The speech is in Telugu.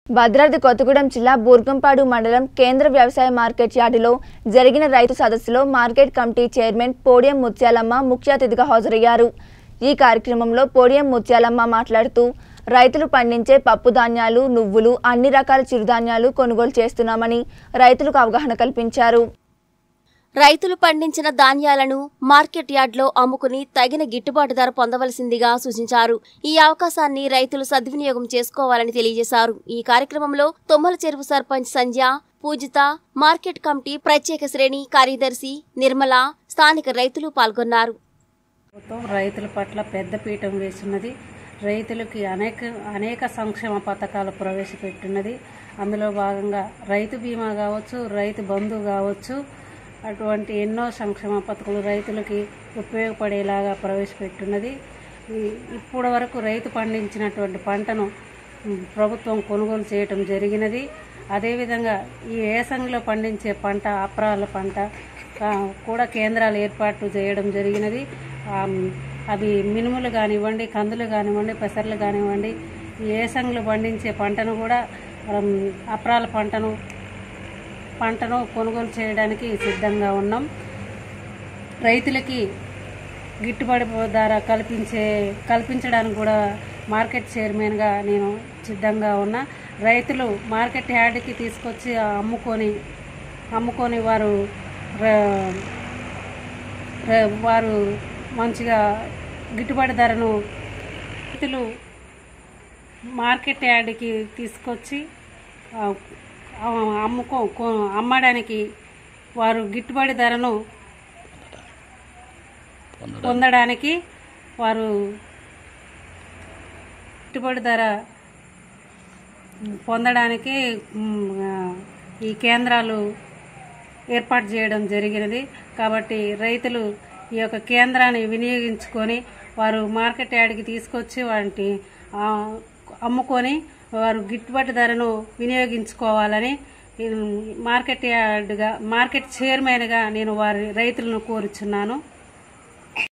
భద్రాద్రి కొత్తగూడెం జిల్లా బూర్గంపాడు మండలం కేంద్ర వ్యవసాయ మార్కెట్ యార్డులో జరిగిన రైతు సదస్సులో market committee chairman Podiyam Muthyalamma ముఖ్య అతిథిగా హాజరయ్యారు ఈ కార్యక్రమంలో పోడియం ముత్యాలమ్మ మాట్లాడుతూ రైతులు పండించే పప్పు ధాన్యాలు నువ్వులు అన్ని రకాల చిరుధాన్యాలు కొనుగోలు చేస్తున్నామని రైతులకు అవగాహన కల్పించారు రైతులు పండించిన ధాన్యాలను మార్కెట్ యార్డ్లో అమ్ముకుని తగిన గిట్టుబాటు ధర పొందవలసిందిగా సూచించారు ఈ అవకాశాన్ని రైతులు సద్వినియోగం చేసుకోవాలని తెలియజేశారు ఈ కార్యక్రమంలో తొమ్మల చెరువు సర్పంచ్ సంధ్య పూజిత మార్కెట్ కమిటీ ప్రత్యేక శ్రేణి కార్యదర్శి నిర్మల స్థానిక రైతులు పాల్గొన్నారు ప్రభుత్వం రైతుల పట్ల పెద్ద పీఠం వేస్తున్నది రైతులకి అనేక అనేక సంక్షేమ పథకాలు ప్రవేశపెట్టున్నది అందులో భాగంగా రైతు బీమా కావచ్చు రైతు బంధు కావచ్చు అటువంటి ఎన్నో సంక్షేమ పథకాలు రైతులకి ఉపయోగపడేలాగా ప్రవేశపెట్టున్నది ఈ- ఇప్పటి వరకు రైతు పండించినటువంటి పంటను ఉమ్, ప్రభుత్వం కొనుగోలు చేయటం జరిగినది అదేవిధంగా ఈ ఏసంగిలో పండించే పంట అప్రాల పంట ఆ, కూడా కేంద్రాలు ఏర్పాటు చేయడం జరిగినది ఆ, అవి మినుములు కానివ్వండి కందులు కానివ్వండి పెసర్లు కానివ్వండి ఈ ఏసంగిలో పండించే పంటను కూడా మనం అప్రాల పంటను పంటను కొనుగోలు చేయడానికి సిద్ధంగా ఉన్నాం రైతులకి గిట్టుబాటు ధర కల్పించే కల్పించడానికి కూడా మార్కెట్ చైర్మన్గా నేను సిద్ధంగా ఉన్నా రైతులు మార్కెట్ యార్డ్కి తీసుకొచ్చి అమ్ముకొని అమ్ముకొని వారు ర- ర- వారు మంచిగా గిట్టుబాటు ధరను రైతులు మార్కెట్ యార్డ్కి తీసుకొచ్చి ఆ, ఆ, అమ్ముకో కొ- అమ్మడానికి వారు గిట్టుబాటు ధరను పొందడానికి వారు గిట్టుబాటు ధర పొందడానికి మ్, ఆ, ఈ కేంద్రాలు ఏర్పాటు చేయడం జరిగినది కాబట్టి రైతులు ఈ యొక్క కేంద్రాన్ని వినియోగించుకొని వారు మార్కెట్ యార్డ్కి తీసుకొచ్చి వాటి ఆ, అమ్ముకొని వారు గిట్టుబాటు ధరను వినియోగించుకోవాలని ఉమ్, మార్కెట్ యార్డ్గా మార్కెట్ చైర్మన్గా నేను వారి రైతులను కోరుచున్నాను